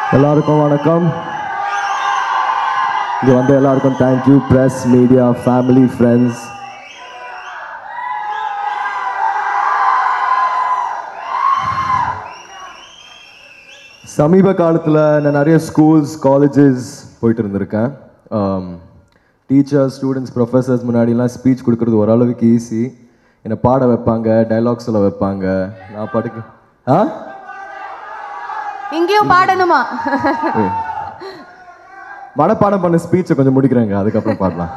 எல்லாருக்கும் வணக்கம் இங்கே வந்த எல்லாருக்கும் thank you press media family friends சமீப காலத்தில் நான் நிறைய ஸ்கூல்ஸ் காலேஜஸ் போயிட்டு இருந்திருக்கேன் டீச்சர்ஸ் ஸ்டூடெண்ட்ஸ் ப்ரொஃபஸர்ஸ் முன்னாடிலாம் ஸ்பீச் கொடுக்கறது ஓரளவுக்கு ஈஸி என்னை பாட வைப்பாங்க டைலாக் சொல்ல வைப்பாங்க நான் பாட்டுக்கு ஆ இங்கேயும் பாடணுமா ஏய். மனப்பாடம் பண்ண ஸ்பீச்சை கொஞ்சம் முடிக்கிறேங்க அதுக்கப்புறம் பாடலாம்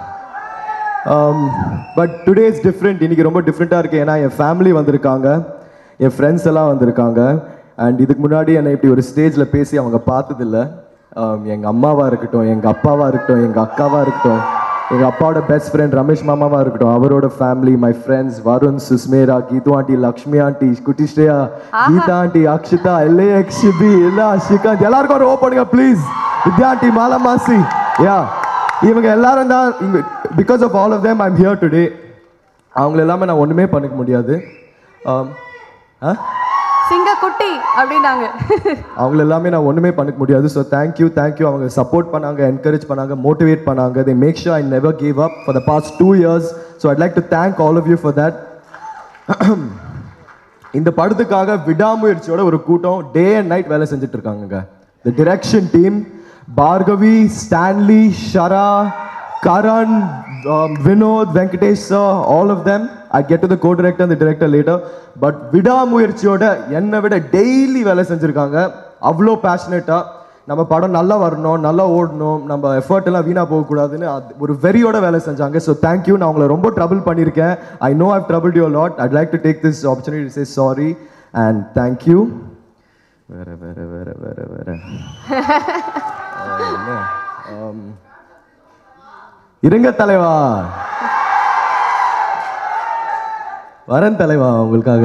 பட் டுடே இஸ் டிஃப்ரெண்ட் இன்னைக்கு ரொம்ப டிஃப்ரெண்ட்டாக இருக்கு ஏன்னா என் ஃபேமிலி வந்திருக்காங்க என் ஃப்ரெண்ட்ஸ் எல்லாம் வந்திருக்காங்க அண்ட் இதுக்கு முன்னாடி என்னை இப்படி ஒரு ஸ்டேஜில் பேசி அவங்க பார்த்ததில்ல எங்கள் அம்மாவாக இருக்கட்டும் எங்கள் அப்பாவாக இருக்கட்டும் எங்கள் அக்காவாக இருக்கட்டும் எங்கள் அப்பாவோட பெஸ்ட் ஃப்ரெண்ட் ரமேஷ் மாமாவாக இருக்கட்டும் அவரோட ஃபேமிலி மை ஃப்ரெண்ட்ஸ் வருண் சுஸ்மேரா கீது ஆண்டி லக்ஷ்மி ஆண்டி குட்டி ஸ்ரேயா கீதா ஆண்டி அக்ஷிதா எல்ஏஎக் ஷிபி எல்லா ஸ்ரீகாந்த் எல்லாருக்கும் ஒரு ஓ பண்ணுங்க ப்ளீஸ் வித்யா ஆண்டி மாலமாசி யா இவங்க எல்லாரும் தான் இங்க because of all of them I'm here today அவங்கள எல்லாமே நான் ஒன்றுமே பண்ணிக்க முடியாது Um, ஆ சிங்க குட்டி அப்படின்னாங்க அவங்கள எல்லாமே நான் ஒன்றுமே பண்ணிக்க முடியாது ஸோ தேங்க்யூ தேங்க்யூ அவங்க சப்போர்ட் பண்ணாங்க என்கரேஜ் பண்ணாங்க மோட்டிவேட் பண்ணாங்க they make sure I never give up for the past two years so I'd like to thank all of you for that இந்த படத்துக்காக விடாமுயற்சியோட ஒரு கூட்டம் டே அண்ட் நைட் வேலை செஞ்சுட்டு இருக்காங்க the direction team Bhargavi Stanley ஷரா Karan Vinod Venkatesh sir all of them I get to the co director அந்த director later but விடாமுயற்சியோட என்னை விட டெய்லி வேலை செஞ்சுருக்காங்க அவ்வளோ பேஷனேட்டாக நம்ம படம் நல்லா வரணும் நல்லா ஓடணும் நம்ம எஃபர்ட் எல்லாம் வீணா போகக்கூடாதுன்னு அது ஒரு வெறியோட வேலை செஞ்சாங்க ஸோ தேங்க்யூ நான் உங்களை ரொம்ப ட்ரபிள் பண்ணியிருக்கேன் I know I've trouble you lot I'd like to take this opportunity say sorry and thank you வேற வேற வேற வேற வேற ஆஹ் என்ன? ஆம். இருங்க தலைவா வரேன் தலைவா உங்களுக்காக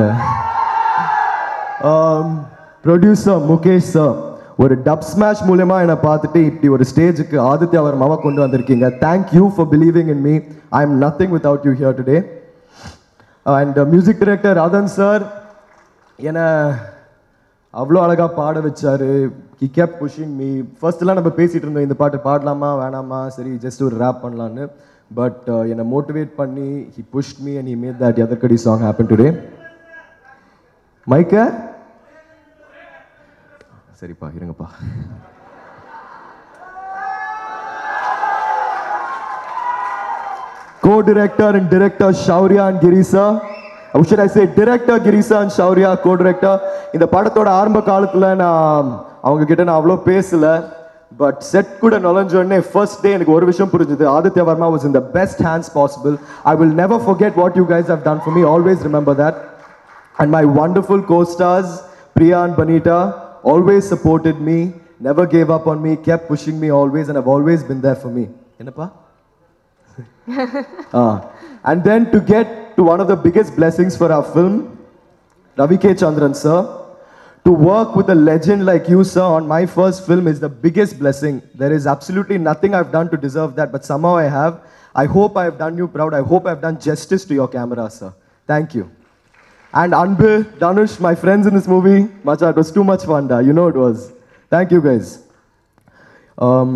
ப்ரொடியூசர் முகேஷ் சார் ஒரு டப் ஸ்மாஷ் மூலயமா என்னை பார்த்துட்டு இப்படி ஒரு ஸ்டேஜுக்கு ஆதித்யா வர்மாவை கொண்டு வந்திருக்கீங்க thank you for believing in me I am nothing without you here today and music director Radhan sir என்னை அவ்வளோ அழகாக பாட வச்சாரு ஹி கேப் புஷிங் மீ ஃபர்ஸ்ட்லாம் நம்ம பேசிகிட்டு இருந்தோம் இந்த பாட்டு பாடலாமா வேணாமா சரி ஜஸ்ட் ஒரு ரேப் பண்ணலான்னு பட் என்னை மோட்டிவேட் பண்ணி he pushed me and he made that எதற்கடி சாங் ஹேப்பன் டுடே மைக்க சரிப்பா இருங்கப்பா co-director and director Shaurya and Girisa. Or should I say director Girisa and Shaurya co-director. இந்த படத்தோட ஆரம்ப காலத்துல நான் அவங்க கிட்ட நான் அவ்வளோ பேசல பட் செட் கூட நுழைஞ்சோடனே ஃபர்ஸ்ட் டே எனக்கு ஒரு விஷயம் புரிஞ்சுது Aditya Varma was in the best hands possible I will never forget what you guys have done for me always remember that And my wonderful co-stars, Priya and Banita, always supported me, never gave up on me, kept pushing me always, and have always been there for me. Enapa? Ah. And then to get to one of the biggest blessings for our film, Ravi K. Chandran sir, to work with a legend like you, sir, on my first film is the biggest blessing. There is absolutely nothing I've done to deserve that, but somehow I have. I hope I have done you proud. I hope I've done justice to your camera, sir. Thank you. And Anbu, Danush, my friends in this movie, Macha, it was too much fun, da. You know it was. Thank you, guys. Um,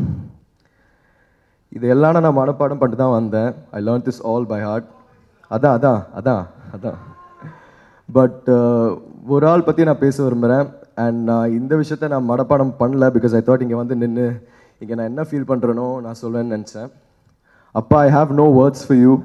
இது எல்லாம் நான் மனப்பாடம் பண்ணிட்டு தான் வந்தேன் I learn this all by heart அதான் அதான் அதான் அதான் பட் ஒரு ஆள் பற்றி நான் பேச விரும்புகிறேன் அண்ட் நான் இந்த விஷயத்த நான் மனப்பாடம் பண்ணல பிகாஸ் ஐ தாட் இங்கே வந்து நின்று இங்கே நான் என்ன ஃபீல் பண்ணுறேனோ நான் சொல்லுவேன்னு நினச்சேன் அப்பா I have no words for you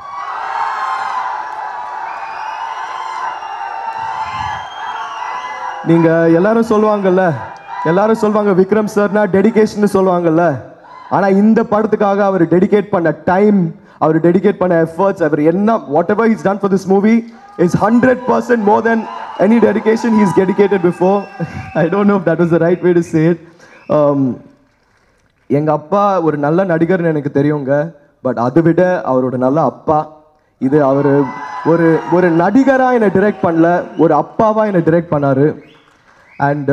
நீங்க எல்லாரும் சொல்லுவாங்கல்ல எல்லாரும் சொல்லுவாங்க விக்ரம் சார்னா டெடிகேஷன் சொல்லுவாங்கல்ல ஆனா இந்த படத்துக்காக அவர் டெடிகேட் பண்ண டைம் அவர் டெடிகேட் பண்ண எஃபர்ட்ஸ் அவர் என்ன whatever is done for this movie is hundred percent more than any dedication he's dedicated before I don't know that was the right way to say it எங்க அப்பா ஒரு நல்ல நடிகர்னு எனக்கு தெரியுங்க பட் அதை விட அவரோட நல்ல அப்பா இது அவர் ஒரு ஒரு நடிகரா என்னை டிரெக்ட் பண்ணல ஒரு அப்பாவா என்னை டிரெக்ட் பண்ணாரு அண்ட்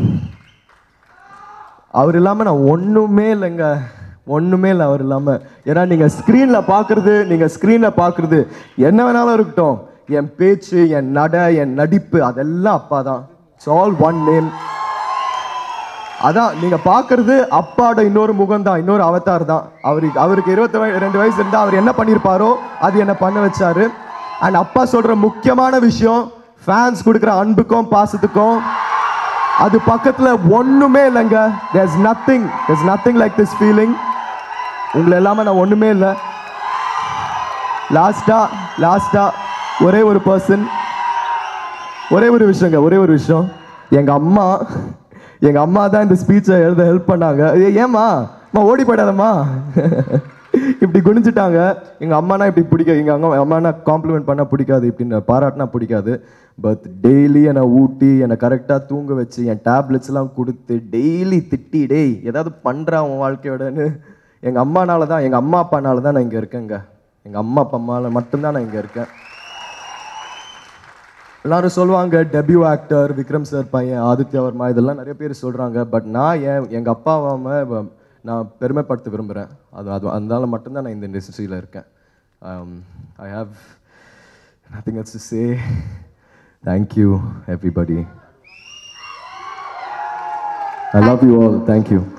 அவர் இல்லாம நான் ஒண்ணுமே இல்லைங்க ஒண்ணுமே இல்லை அவர் இல்லாம ஏன்னா நீங்க ஸ்க்ரீன்ல பாக்குறது நீங்க ஸ்க்ரீன்ல பாக்குறது என்ன வேணாலும் இருக்கட்டும் என் பேச்சு என் நட என் நடிப்பு அதெல்லாம் அப்பா தான் இட்ஸ் ஆல் ஒன் நேம் அதான் நீங்க பாக்குறது அப்பாவோட இன்னொரு முகம் தான் இன்னொரு அவதார் தான் அவருக்கு அவருக்கு இருபத்தி வய- ரெண்டு வயசு இருந்தா அவர் என்ன பண்ணியிருப்பாரோ அது என்ன பண்ண வச்சாரு அண்ட் அப்பா சொல்ற முக்கியமான விஷயம் ஃபேன்ஸ் கொடுக்குற அன்புக்கும் பாசத்துக்கும் அது பக்கத்துல ஒண்ணுமே இல்லைங்க there's nothing there's nothing like this feeling உங்களை எல்லாமே நான் ஒண்ணுமே இல்லை லாஸ்டா லாஸ்டா ஒரே ஒரு பர்சன் ஒரே ஒரு விஷயங்க ஒரே ஒரு விஷயம் எங்க அம்மா எங்க அம்மா தான் இந்த ஸ்பீச்சை எழுத ஹெல்ப் பண்ணாங்க ஏய், ஏம்மா அம்மா ஓடி போயிடாதம்மா இப்படி குனிஞ்சிட்டாங்க எங்க அம்மானா இப்படி பிடிக்காது எங்க அம்மா அம்மானா காம்ப்ளிமெண்ட் பண்ண பிடிக்காது இப்படின்னு பாராட்டினா பிடிக்காது பட் டெய்லி என்னை ஊட்டி என்னை கரெக்டாக தூங்க வச்சு என் டேப்லெட்ஸ்லாம் கொடுத்து டெய்லி திட்டி டேய் ஏதாவது பண்ணுறா உன் வாழ்க்கையோடன்னு எங்கள் அம்மானால தான் எங்கள் அம்மா அப்பானால தான் நான் இங்கே இருக்கேங்க எங்கள் அம்மா அப்பா அம்மாவில் மட்டும்தான் நான் இங்கே இருக்கேன் எல்லாரும் சொல்லுவாங்க டெபியூ ஆக்டர் விக்ரம் சார் பையன் ஆதித்யா வர்மா இதெல்லாம் நிறைய பேர் சொல்றாங்க பட் நான் ஏன் எங்க அப்பாவாம வ- நான் பெருமைப்படுத்த விரும்புகிறேன் அது அது அதனால மட்டும்தான் நான் இந்த இண்டஸ்ட்ரியில் இருக்கேன் I have nothing else to say thank you everybody I love you all thank you